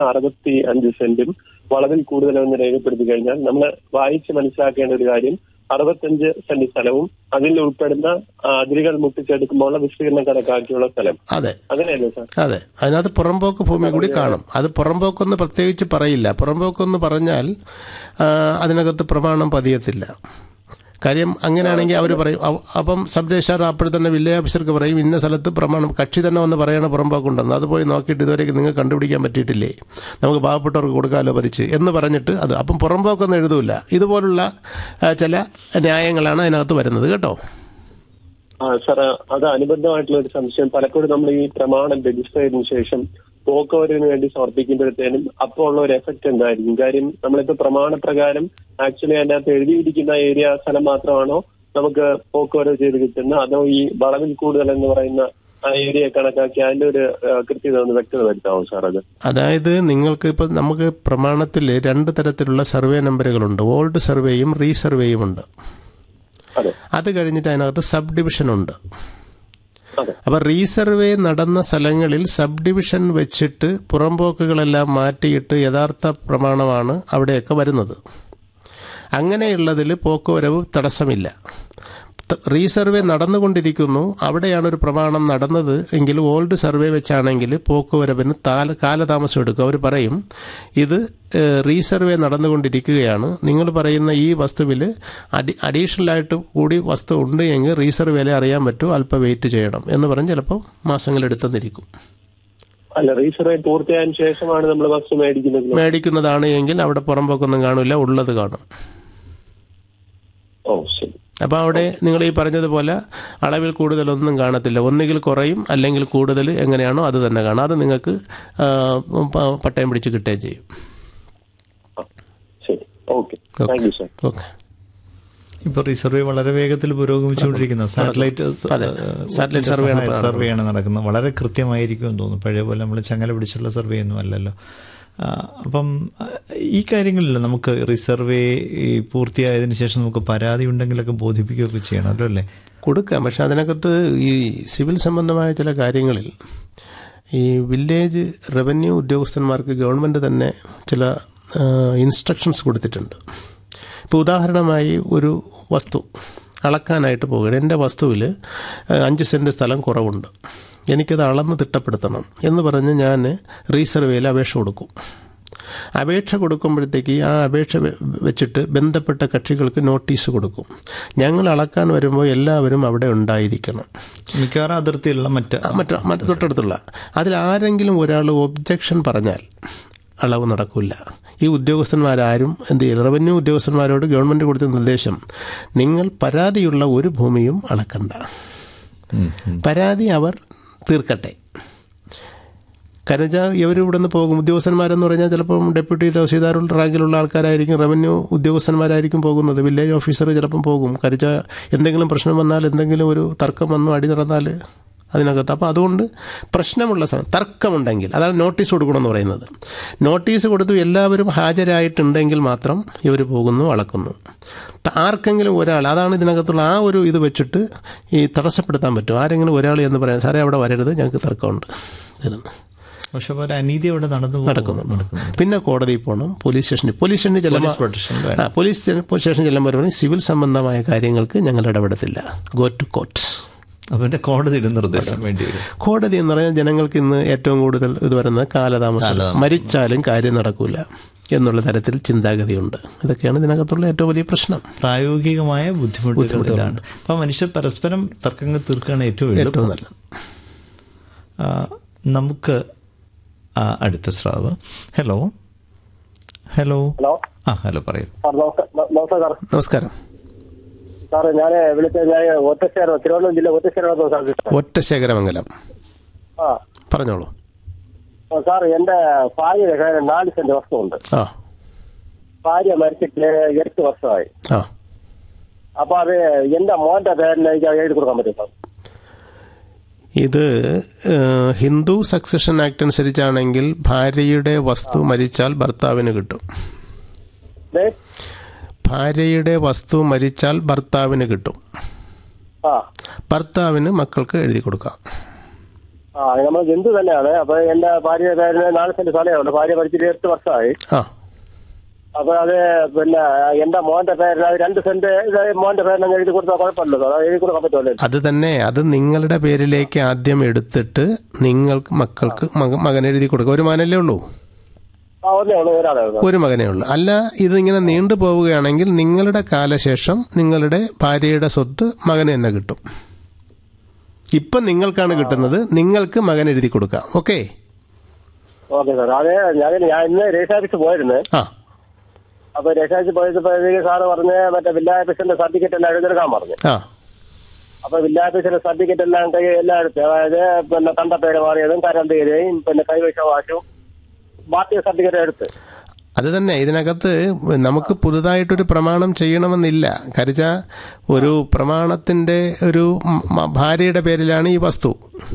അറുപത്തി അഞ്ച് സെന്റും വളവിൽ കൂടുതലെന്ന് രേഖപ്പെടുത്തി കഴിഞ്ഞാൽ നമ്മൾ വായിച്ച് മനസ്സിലാക്കേണ്ട ഒരു കാര്യം അറുപത്തഞ്ച് സെന്റ് സ്ഥലവും അതിൽ ഉൾപ്പെടുന്ന ആ, അതിരുകൾ മുട്ടിച്ചെടുക്കുമ്പോൾ വിസ്തീർണം കണക്കാക്കിയുള്ള സ്ഥലം അതെ അങ്ങനെയല്ലേ സാർ അതെ അതിനകത്ത് പുറമ്പോക്ക് ഭൂമി കൂടി കാണും അത് പുറമ്പോക്കൊന്ന് പ്രത്യേകിച്ച് പറയില്ല പുറമ്പോക്കൊന്ന് പറഞ്ഞാൽ ആ, അതിനകത്ത് പ്രമാണം പതിയത്തില്ല കാര്യം അങ്ങനെയാണെങ്കിൽ അവർ പറയും അവ- അപ്പം സബ് രജിസ്ട്രാർ അപ്പോൾ തന്നെ വില്ലേജ് ഓഫീസർക്ക് പറയും ഇന്ന സ്ഥലത്ത് പ്രമാണം കക്ഷി തന്നെ വന്ന് പറയണ പുറമ്പോക്കുണ്ടെന്ന് അത് പോയി നോക്കിയിട്ട് ഇതുവരെയ്ക്ക് നിങ്ങൾക്ക് കണ്ടുപിടിക്കാൻ പറ്റിയിട്ടില്ലേ നമുക്ക് പാവപ്പെട്ടവർക്ക് കൊടുക്കാമല്ലോ പതിച്ച് എന്ന് പറഞ്ഞിട്ട് അത് അപ്പം പുറമ്പോക്കൊന്നും എഴുതൂല ഇതുപോലുള്ള ആ, ചില ന്യായങ്ങളാണ് അതിനകത്ത് വരുന്നത് കേട്ടോ ആ സാർ അത് അനുബന്ധമായിട്ടുള്ള ഒരു സംശയം പലപ്പോഴും നമ്മൾ ഈ പ്രമാണം രജിസ്റ്റർ ചെയ്തതിനു ശേഷം പോക്കവരവിന് വേണ്ടി സമർപ്പിക്കുമ്പോഴത്തേനും അപ്പോൾ ഉള്ള ഒരു എഫക്ട് എന്തായിരിക്കും കാര്യം നമ്മളിപ്പോ പ്രമാണപ്രകാരം ആക്ച്വലി അതിനകത്ത് എഴുതിയിരിക്കുന്ന ഏരിയ സ്ഥലം മാത്രമാണോ നമുക്ക് പോക്കുവരവ് ചെയ്ത് കിട്ടുന്നത് അതോ ഈ വളവിൽ കൂടുതൽ എന്ന് പറയുന്ന ആ ഏരിയ കണക്കാക്കി അതിന്റെ ഒരു ആ, കൃത്യത ഒന്ന് വ്യക്തത വരുത്താമോ സാർ അത് അതായത് നിങ്ങൾക്ക് ഇപ്പം നമുക്ക് പ്രമാണത്തിൽ രണ്ട് തരത്തിലുള്ള സർവേ നമ്പറുകളുണ്ട് ഓൾഡ് സർവേയും റീസർവേയും ഉണ്ട് അതെ അത് കഴിഞ്ഞിട്ട് അതിനകത്ത് സബ് ഡിവിഷൻ ഉണ്ട് അതെ അപ്പോൾ റീസർവേ നടന്ന സ്ഥലങ്ങളിൽ സബ് ഡിവിഷൻ വെച്ചിട്ട് പുറമ്പോക്കുകളെല്ലാം മാറ്റിയിട്ട് യഥാർത്ഥ പ്രമാണമാണ് അവിടെയൊക്കെ വരുന്നത് അങ്ങനെയുള്ളതിൽ പോക്കുവരവ് തടസ്സമില്ല ത- റീസർവേ നടന്നുകൊണ്ടിരിക്കുന്നു അവിടെയാണ് ഒരു പ്രമാണം നടന്നത് എങ്കിൽ ഓൾഡ് സർവേ വെച്ചാണെങ്കിൽ പോക്കുവരവിന് താല കാലതാമസം എടുക്കും അവർ പറയും ഇത് ഏഹ്, റീസർവേ നടന്നുകൊണ്ടിരിക്കുകയാണ് നിങ്ങൾ പറയുന്ന ഈ വസ്തുവിൽ അഡി അഡീഷണലായിട്ട് കൂടി വസ്തു ഉണ്ട് എങ്കിൽ റീസർവേലെ അറിയാൻ പറ്റും അല്പം വെയിറ്റ് ചെയ്യണം എന്ന് പറഞ്ഞ് ചിലപ്പോൾ മാസങ്ങളെടുത്തെന്നിരിക്കും അല്ല റീസർവേ പൂർത്തിയായതിനു ശേഷമാണ് നമ്മൾ വസ്തു മേടിക്കുന്നത് മേടിക്കുന്നതാണ് എങ്കിൽ അവിടെ പുറമ്പോക്കൊന്നും കാണില്ല ഉള്ളത് കാണും ഓ ശരി അപ്പോൾ അവിടെ നിങ്ങൾ ഈ പറഞ്ഞതുപോലെ അളവിൽ കൂടുതലൊന്നും കാണത്തില്ല ഒന്നുകിൽ കുറയും അല്ലെങ്കിൽ കൂടുതൽ എങ്ങനെയാണോ അത് തന്നെ കാണാം അത് നിങ്ങൾക്ക് ആ, പ- പട്ടയം പിടിച്ച് കിട്ടുകയും ചെയ്യും ആ, ശരി okay thank you sir okay ഇപ്പോൾ റിസർവേ വളരെ വേഗത്തിൽ പുരോഗമിച്ചുകൊണ്ടിരിക്കുന്ന സാറ്റലൈറ്റ് അതെ. സാറ്റലൈറ്റ് സർവേയാണ് ഇപ്പോൾ നടക്കുന്നത്. സർവേയാണ് നടക്കുന്നത് വളരെ കൃത്യമായിരിക്കും എന്ന് തോന്നുന്നു പഴയ പോലെ നമ്മൾ ചങ്ങല പിടിച്ചുള്ള സർവേ ഒന്നും അല്ലല്ലോ ആ, അപ്പം ആ, ഈ കാര്യങ്ങളിൽ നമുക്ക് റിസർവേ ഈ പൂർത്തിയായതിനു ശേഷം നമുക്ക് പരാതി ഉണ്ടെങ്കിലൊക്കെ ബോധിപ്പിക്കുകയൊക്കെ ചെയ്യണമല്ലോ അല്ലേ കൊടുക്കാം പക്ഷെ അതിനകത്ത് ഈ സിവിൽ സംബന്ധമായ ചില കാര്യങ്ങളിൽ ഈ വില്ലേജ് റവന്യൂ ഉദ്യോഗസ്ഥന്മാർക്ക് ഗവൺമെൻറ് തന്നെ ചില ഇൻസ്ട്രക്ഷൻസ് കൊടുത്തിട്ടുണ്ട് ഇപ്പോൾ ഉദാഹരണമായി ഒരു വസ്തു അളക്കാനായിട്ട് പോകുകയാണ് എൻ്റെ വസ്തുവിൽ അഞ്ച് സെൻറ്റ് സ്ഥലം കുറവുണ്ട് എനിക്കത് അളന്ന് തിട്ടപ്പെടുത്തണം എന്ന് പറഞ്ഞ് ഞാൻ റീസർവേയിൽ അപേക്ഷ കൊടുക്കും അപേക്ഷ കൊടുക്കുമ്പോഴത്തേക്ക് ആ അപേക്ഷ വെ- വെച്ചിട്ട് ബന്ധപ്പെട്ട കക്ഷികൾക്ക് നോട്ടീസ് കൊടുക്കും ഞങ്ങൾ അളക്കാൻ വരുമ്പോൾ എല്ലാവരും അവിടെ ഉണ്ടായിരിക്കണം മിക്കവാറും അതിർത്തിയുള്ള മറ്റ് മറ്റു മറ്റു തൊട്ടടുത്തുള്ള അതിൽ ആരെങ്കിലും ഒരാൾ ഒബ്ജക്ഷൻ പറഞ്ഞാൽ അളവ് നടക്കില്ല ഈ ഉദ്യോഗസ്ഥന്മാരാരും എന്ത് ചെയ്യും റവന്യൂ ഉദ്യോഗസ്ഥന്മാരോട് ഗവൺമെൻറ് കൊടുത്ത നിർദ്ദേശം നിങ്ങൾ പരാതിയുള്ള ഒരു ഭൂമിയും അളക്കണ്ട ഉം, ഉം. പരാതി അവർ തീർക്കട്ടെ കനജ ഇവർ ഇവിടെ നിന്ന് പോകും ഉദ്യോഗസ്ഥന്മാരെന്ന് പറഞ്ഞാൽ ചിലപ്പം ഡെപ്യൂട്ടി തഹസീൽദാർ റാങ്കിലുള്ള ആൾക്കാരായിരിക്കും റവന്യൂ ഉദ്യോഗസ്ഥന്മാരായിരിക്കും പോകുന്നത് വില്ലേജ് ഓഫീസർ ചിലപ്പം പോകും കരുജ എന്തെങ്കിലും പ്രശ്നം വന്നാൽ എന്തെങ്കിലും ഒരു തർക്കം വന്നു അടി നടന്നാൽ അതിനകത്ത് അപ്പോൾ അതുകൊണ്ട് പ്രശ്നമുള്ള സ്ഥലം തർക്കമുണ്ടെങ്കിൽ അതാണ് നോട്ടീസ് കൊടുക്കണമെന്ന് പറയുന്നത് നോട്ടീസ് കൊടുത്തു എല്ലാവരും ഹാജരായിട്ടുണ്ടെങ്കിൽ മാത്രം ഇവർ പോകുന്നു അളക്കുന്നു ത- ആർക്കെങ്കിലും ഒരാൾ അതാണ് ഇതിനകത്തുള്ള ആ ഒരു ഇത് വെച്ചിട്ട് ഈ തടസ്സപ്പെടുത്താൻ പറ്റും ആരെങ്കിലും ഒരാൾ എന്ന് പറയാം സാറേ അവിടെ വരരുത് ഞങ്ങൾക്ക് തർക്കമുണ്ട് ഇതെന്ന് പക്ഷെ പോലെ അനീതി അവിടെ നടന്നു പോകും. നടക്കുന്നുണ്ട് നടക്കുന്നുണ്ട് പിന്നെ കോടതിയിൽ പോകണം പോലീസ് സ്റ്റേഷനിൽ പോലീസ് സ്റ്റേഷനിൽ ചെല്ലുമ്പോൾ പ്രൊട്ടക്ഷൻ വേണം. ആ പോലീസ് സ്റ്റേ- പോലീസ് സ്റ്റേഷനിൽ ചെല്ലുമ്പോൾ പറയും, സിവിൽ സംബന്ധമായ കാര്യങ്ങൾക്ക് ഞങ്ങൾ ഇടപെടത്തില്ല ഗോ ടു കോർട്ട് അപ്പൊ പിന്നെ കോടതിയുടെ നിർദ്ദേശം വേണ്ടി വരും കോടതി എന്ന് പറഞ്ഞാൽ ജനങ്ങൾക്ക് ഇന്ന് ഏറ്റവും കൂടുതൽ ഇത് വരുന്നത് കാലതാമസം കാലതാമസം. മരിച്ചാലും കാര്യം നടക്കൂല എന്നുള്ള തരത്തിൽ ചിന്താഗതിയുണ്ട് ഇതൊക്കെയാണ് ഇതിനകത്തുള്ള ഏറ്റവും വലിയ പ്രശ്നം പ്രായോഗികമായ ബുദ്ധിമുട്ടുകൾ ഇതാണ് അപ്പൊ മനുഷ്യർ പരസ്പരം തർക്കങ്ങൾ തീർക്കുകയാണ് ഏറ്റവും എളുപ്പം ഏറ്റവും നല്ലത് ആ, നമുക്ക് ആ, അടുത്ത സ്രാവ് ഹലോ ഹലോ ഹലോ ആ ഹലോ പറയൂ സാർ നമസ്കാരം നമസ്കാരം നമസ്കാരം സാർ ഞാൻ വിളിച്ചത് ഞാൻ ഒറ്റശ്ശേരം തിരുവനന്തപുരം ജില്ല ഒറ്റശ്ശേരം സാർ ഒറ്റശേഖരമംഗലം ആ പറഞ്ഞോളൂ ആ, സാർ എന്റെ ഭാര്യ കയ്യിൽ നാല് സെന്റ് വസ്തുണ്ട് ആ ഭാര്യ മരിച്ചിട്ട് എട്ട് വർഷമായി ആ അപ്പൊ അത് എന്റെ മോന്റെ പേരിലേക്ക് എഴുതി കൊടുക്കാൻ പറ്റും സാർ ഇത് ഏഹ്, ഹിന്ദു സക്സഷൻ ആക്ട് അനുസരിച്ചാണെങ്കിൽ ഭാര്യയുടെ വസ്തു മരിച്ചാൽ ഭർത്താവിന് കിട്ടും ദേ, ഭാര്യയുടെ വസ്തു മരിച്ചാൽ ഭർത്താവിന് കിട്ടും ആ ഭർത്താവിന് മക്കൾക്ക് എഴുതി കൊടുക്കാം ആ നമ്മൾ ജന്തു തന്നെയാണ് അപ്പൊ എന്റെ ഭാര്യ പേരിന് നാല് സെന്റ് സ്ഥലമുണ്ട് ഭാര്യ പഠിച്ചിട്ട് എട്ട് വർഷമായി ആ അപ്പൊ അത് പിന്നെ എന്റെ മോന്റെ പേരിൽ അത് രണ്ട് സെന്റ് ഇത് മോന്റെ പേരിൽ എഴുതി കൊടുത്താൽ കുഴപ്പമില്ലല്ലോ അത് എഴുതി കൊടുക്കാൻ പറ്റുമല്ലോ അത് തന്നെ അത് നിങ്ങളുടെ പേരിലേക്ക് ആദ്യം എടുത്തിട്ട് നിങ്ങൾക്ക് മക്കൾക്ക് മക- മകൻ എഴുതി കൊടുക്കുക ഒരു മകനല്ലേ ഉള്ളൂ ആ ഒന്നേ ഉള്ളൂ ഒരാളെ ഉള്ളൂ ഒരു മകനേ ഉള്ളൂ അല്ല ഇതിങ്ങനെ നീണ്ടു പോവുകയാണെങ്കിൽ നിങ്ങളുടെ കാലശേഷം നിങ്ങളുടെ ഭാര്യയുടെ സ്വത്ത് മകന് തന്നെ കിട്ടും ഇപ്പം നിങ്ങൾക്കാണ് കിട്ടുന്നത് നിങ്ങൾക്ക് മകൻ എഴുതി കൊടുക്കാം ഓക്കെ ഓക്കെ സാർ അതെ ഞാൻ ഞാൻ ഇന്ന് രജിസ്റ്റർ ഓഫീസ് പോയിരുന്നു ആ അപ്പൊ രജിസ്റ്റർ ഓഫീസ് പോയപ്പോഴത്തേക്ക് സാറ് പറഞ്ഞ് മറ്റേ വില്ലേജ് ഓഫീസിന്റെ സർട്ടിഫിക്കറ്റ് എല്ലാം എഴുതിയെടുക്കാൻ പറഞ്ഞു ആ അപ്പൊ വില്ലേജ് ഓഫീസിന്റെ സർട്ടിഫിക്കറ്റ് എല്ലാം കൈ എല്ലാം എടുത്ത് അതായത് പിന്നെ കണ്ട പേര് മാറിയതും കരം തീരുകയും പിന്നെ കൈവശ വാശും ബാക്കി സർട്ടിഫിക്കറ്റ് എടുത്ത് അത് തന്നെ ഇതിനകത്ത് നമുക്ക് പുതുതായിട്ടൊരു പ്രമാണം ചെയ്യണമെന്നില്ല കരിച്ച ഒരു പ്രമാണത്തിന്റെ ഒരു മ- ഭാര്യയുടെ പേരിലാണ് ഈ വസ്തു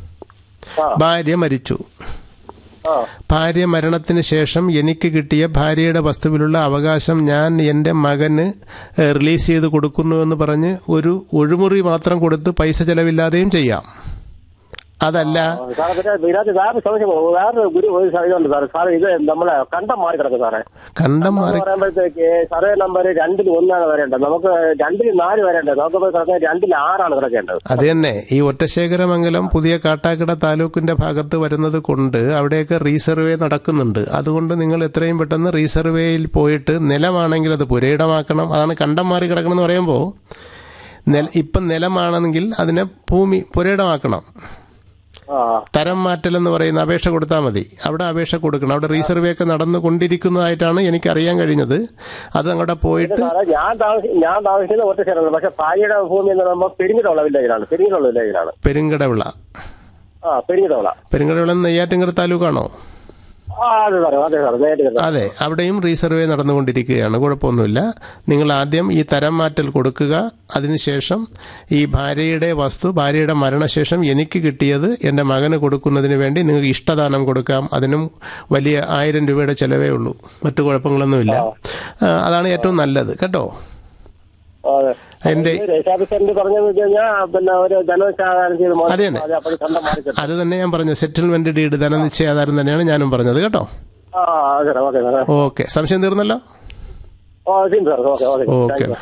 ആ ഭാര്യ മരിച്ചു ആ ഭാര്യ മരണത്തിന് ശേഷം എനിക്ക് കിട്ടിയ ഭാര്യയുടെ വസ്തുവിലുള്ള അവകാശം ഞാൻ എൻ്റെ മകന് ഏഹ്, റിലീസ് ചെയ്ത് കൊടുക്കുന്നു എന്ന് പറഞ്ഞ് ഒരു ഒഴിമുറി മാത്രം കൊടുത്ത് പൈസ ചെലവില്ലാതെയും ചെയ്യാം അതല്ല സാറേ പിന്നെ ഇതിനകത്ത് വേറെ സംശയം വേറെ ഗുരു ഒരു ഇതുണ്ട് സാറേ സാറേ ഇത് നമ്മളെ കണ്ടം മാറി കിടക്കും സാറേ കണ്ടം എന്ന് മാറി പറയുമ്പോഴത്തേക്ക് സർവേ നമ്പർ രണ്ടിൽ ഒന്നാണ് വരേണ്ടത് നമുക്ക് രണ്ടിൽ നാല് വരേണ്ടത് നമുക്ക് പോയി കിടക്കാൻ രണ്ടിൽ ആറാണ് കിടക്കേണ്ടത് അത് തന്നെ ഈ ഒറ്റശേഖരമംഗലം പുതിയ കാട്ടാക്കട താലൂക്കിന്റെ ഭാഗത്ത് വരുന്നത് കൊണ്ട് അവിടെയൊക്കെ റീസർവേ നടക്കുന്നുണ്ട് അതുകൊണ്ട് നിങ്ങൾ എത്രയും പെട്ടെന്ന് റീസർവേയിൽ പോയിട്ട് നിലമാണെങ്കിൽ അത് പുരയിടമാക്കണം അതാണ് കണ്ടം മാറി കിടക്കണം എന്ന് പറയുമ്പോൾ നില ഇപ്പം നിലമാണെങ്കിൽ അതിനെ ഭൂമി പുരയിടമാക്കണം ആ തരം മാറ്റൽ എന്ന് പറയുന്ന അപേക്ഷ കൊടുത്താൽ മതി അവിടെ അപേക്ഷ കൊടുക്കണം അവിടെ റീസർവേ ഒക്കെ നടന്നുകൊണ്ടിരിക്കുന്നതായിട്ടാണ് എനിക്ക് അറിയാൻ കഴിഞ്ഞത് അത് അങ്ങോട്ട് പോയിട്ട് സാറേ ഞാൻ താമസി ഞാൻ താമസിക്കുന്ന ഒറ്റ സ്ഥലമാണ് പക്ഷെ ഭാര്യയുടെ ഭൂമി എന്ന് പറയുമ്പോൾ പെരിങ്ങിട്ടുള്ള വില്ലേജിലാണ് പെരിങ്ങിട്ടുള്ള വില്ലേജിലാണ് പെരുങ്കടവിള ആ പെരിങ്ങിട്ടുള്ള പെരുങ്കടവിള നെയ്യാറ്റിങ്കര താലൂക്കാണോ ആ അതെ സാറേ അതെ സാറേ നേരിട്ട് കിട്ടും അതെ അവിടെയും റീസർവേ നടന്നുകൊണ്ടിരിക്കുകയാണ് കുഴപ്പമൊന്നുമില്ല നിങ്ങൾ ആദ്യം ഈ തരം മാറ്റൽ കൊടുക്കുക അതിനുശേഷം ഈ ഭാര്യയുടെ വസ്തു ഭാര്യയുടെ മരണശേഷം എനിക്ക് കിട്ടിയത് എൻ്റെ മകന് കൊടുക്കുന്നതിന് വേണ്ടി നിങ്ങൾക്ക് ഇഷ്ടദാനം കൊടുക്കാം അതിനും വലിയ ആയിരം രൂപയുടെ ചിലവേ ഉള്ളൂ മറ്റു കുഴപ്പങ്ങളൊന്നുമില്ല ആ, അതാണ് ഏറ്റവും നല്ലത് കേട്ടോ അതെ എൻ്റെ രേഷാഫീസറിന്റെ പറഞ്ഞത് വെച്ച് കഴിഞ്ഞാൽ പിന്നെ ഒരു ധനവിശാദാനം ചെയ്ത് മോശം അതെ തന്നെ. അപ്പോൾ കണ്ടം മാറി കിട്ടും അത് തന്നെ ഞാൻ പറഞ്ഞു സെറ്റിൽമെന്റ് ഡീഡ് ധനനിശ്ചയാധാരം തന്നെയാണ് ഞാനും പറഞ്ഞത് കേട്ടോ ആ അതെ സാർ ഓക്കെ സാർ ഓക്കെ സംശയം തീർന്നല്ലോ ഓ ശരി sir okay okay okay thank you.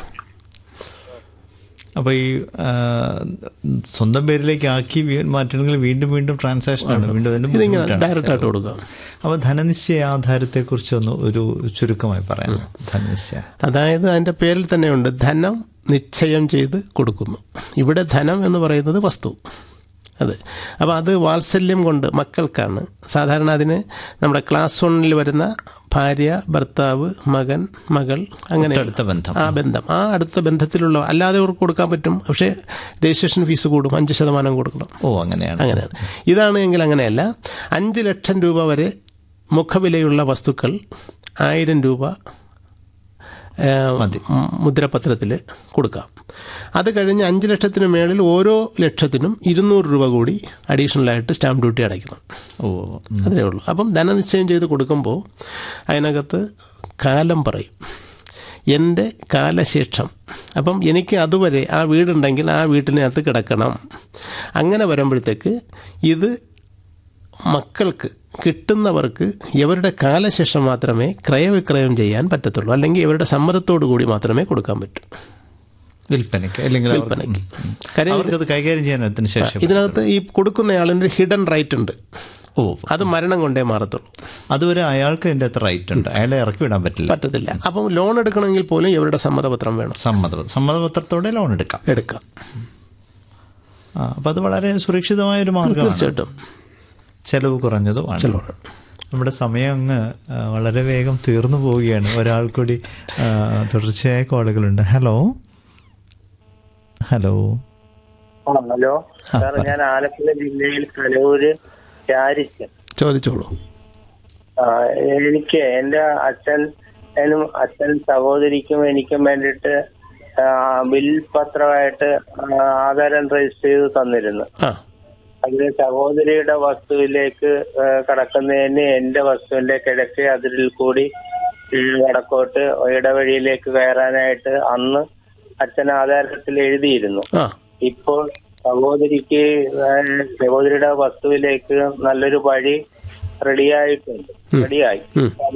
അപ്പോൾ ഈ ആ, സ്വന്തം പേരിലേക്ക് ആക്കി വീ- മാറ്റണമെങ്കിൽ വീണ്ടും വീണ്ടും ട്രാൻസാക്ഷൻ ആണ് വീണ്ടും അതിന് ഇതിങ്ങനെ ബുദ്ധിമുട്ടാണ്. ഡയറക്റ്റ് ആയിട്ട് കൊടുക്കാം അപ്പോൾ ധനനിശ്ചയ ആധാരത്തെ കുറിച്ചൊന്ന് ഒരു ചുരുക്കമായി പറയാം ധനനിശ്ചയ അതായത് അതിൻ്റെ പേരിൽ തന്നെയുണ്ട് ധനം നിശ്ചയം ചെയ്ത് കൊടുക്കുന്നു ഇവിടെ ധനം എന്ന് പറയുന്നത് വസ്തു അതെ അപ്പോൾ അത് വാത്സല്യം കൊണ്ട് മക്കൾക്കാണ് സാധാരണ അതിന് നമ്മുടെ ക്ലാസ് വണ്ണിൽ വരുന്ന ഭാര്യ ഭർത്താവ് മകൻ മകൾ അങ്ങനെ അടുത്ത ബന്ധം ആ ബന്ധം ആ അടുത്ത ബന്ധത്തിലുള്ള അല്ലാതെ അവർക്ക് കൊടുക്കാൻ പറ്റും പക്ഷേ രജിസ്ട്രേഷൻ ഫീസ് കൂടും അഞ്ച് ശതമാനം കൊടുക്കണം ഓ അങ്ങനെയാണ് അങ്ങനെയാണ് ഇതാണ് എങ്കിൽ അങ്ങനെയല്ല അഞ്ച് ലക്ഷം രൂപ വരെ മുഖവിലയുള്ള വസ്തുക്കൾ ആയിരം രൂപ ഏ, മു- മുദ്രപത്രത്തിൽ കൊടുക്കാം അത് കഴിഞ്ഞ് അഞ്ച് ലക്ഷത്തിന് മേളിൽ ഓരോ ലക്ഷത്തിനും ഇരുന്നൂറ് രൂപ കൂടി അഡീഷണലായിട്ട് സ്റ്റാമ്പ് ഡ്യൂട്ടി അടയ്ക്കണം ഓ ഉം. അതേ ഉള്ളൂ അപ്പം ധനനിശ്ചയം ചെയ്ത് കൊടുക്കുമ്പോൾ അതിനകത്ത് കാലം പറയും എൻ്റെ കാലശേഷം അപ്പം എനിക്ക് അതുവരെ ആ വീടുണ്ടെങ്കിൽ ആ വീട്ടിനകത്ത് കിടക്കണം അങ്ങനെ വരുമ്പോഴത്തേക്ക് ഇത് മക്കൾക്ക് കിട്ടുന്നവർക്ക് ഇവരുടെ കാലശേഷം മാത്രമേ ക്രയവിക്രയം ചെയ്യാൻ പറ്റത്തുള്ളൂ അല്ലെങ്കിൽ ഇവരുടെ സമ്മതത്തോടു കൂടി മാത്രമേ കൊടുക്കാൻ പറ്റൂ വിൽപ്പനയ്ക്ക് അല്ലെങ്കിൽ അവർക്ക് വിൽപ്പനയ്ക്ക്. ഉം. കാര്യം ഇത് അവർക്കത് കൈകാര്യം ചെയ്യാൻ അതിന് ശേഷം ഇതിനകത്ത് ഈ കൊടുക്കുന്നയാളിന് ഹിഡൻ റൈറ്റ് ഉണ്ട് ഓ അത് മരണം കൊണ്ടേ മാറത്തുള്ളൂ അതുവരെ അയാൾക്ക് അതിൻ്റെ അകത്ത് റൈറ്റ് ഉണ്ട് അയാളെ ഇറക്കി വിടാൻ പറ്റില്ല പറ്റത്തില്ല അപ്പം ലോൺ എടുക്കണമെങ്കിൽ പോലും ഇവരുടെ സമ്മതപത്രം വേണം സമ്മത സമ്മതപത്രത്തോടെ ലോൺ എടുക്കാം എടുക്കാം ആ, അപ്പൊ അത് വളരെ സുരക്ഷിതമായ ഒരു മാർഗമാണ് തീർച്ചയായിട്ടും ചെലവ് കുറഞ്ഞതുമാണ് ചെലവ്. നമ്മുടെ സമയം അങ്ങ് ആ, വളരെ വേഗം തീർന്നു പോവുകയാണ് ഒരാൾ കൂടി ആ, തുടർച്ചയായ കോളുകളുണ്ട് ഹലോ ഹലോ ആ, ഹലോ സാർ ഞാൻ ആലപ്പുഴ ജില്ലയിൽ കലൂര് ചാരിക്കൻ ചോദിച്ചോളൂ ആ, എനിക്ക് എന്റെ അച്ഛനും അച്ഛൻ സഹോദരിക്കും എനിക്കും വേണ്ടിയിട്ട് ആ, ബിൽ പത്രമായിട്ട് ആ, ആധാരം രജിസ്റ്റർ ചെയ്ത് തന്നിരുന്നു ആ അതിന് സഹോദരിയുടെ വസ്തുവിലേക്ക് ആ, കടക്കുന്നതിന് എന്റെ വസ്തുവിന്റെ കിഴക്കേ അതിരിൽ കൂടി ഈ വടക്കോട്ട് ഇടവഴിയിലേക്ക് കയറാനായിട്ട് അന്ന് അച്ഛൻ ആധാരത്തിൽ എഴുതിയിരുന്നു ആ ഇപ്പോൾ സഹോദരിക്ക് ഏഹ്, സഹോദരിയുടെ വസ്തുവിലേക്ക് നല്ലൊരു വഴി റെഡിയായിട്ടുണ്ട് റെഡിയായി ഉം.